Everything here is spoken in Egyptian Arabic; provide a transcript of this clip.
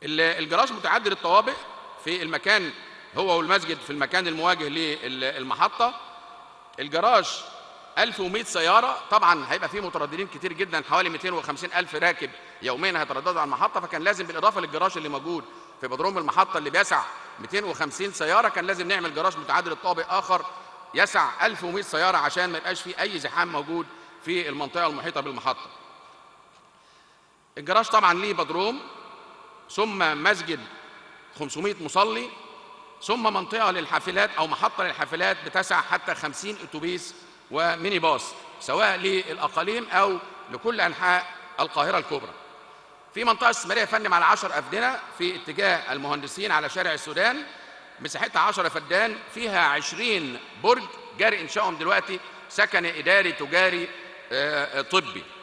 الجراج متعدد الطوابق في المكان هو والمسجد في المكان المواجه للمحطة الجراج 1100 سيارة طبعا هيبقى فيه مترددين كتير جدا حوالي 250 ألف راكب يوميا هيترددوا على المحطة فكان لازم بالإضافة للجراج اللي موجود في بدروم المحطة اللي بيسع 250 سيارة كان لازم نعمل جراج متعدد الطابق آخر يسع 1100 سيارة عشان ما يبقاش فيه أي زحام موجود في المنطقة المحيطة بالمحطة الجراج طبعا ليه بدروم ثم مسجد 500 مصلي ثم منطقة للحافلات أو محطة للحافلات بتسع حتى 50 أتوبيس وميني باص سواء للأقاليم أو لكل أنحاء القاهرة الكبرى في منطقة استثمارية فندم على 10 أفدنة في اتجاه المهندسين على شارع السودان مساحتها 10 فدان فيها 20 برج جاري إنشائهم دلوقتي سكني إداري تجاري طبي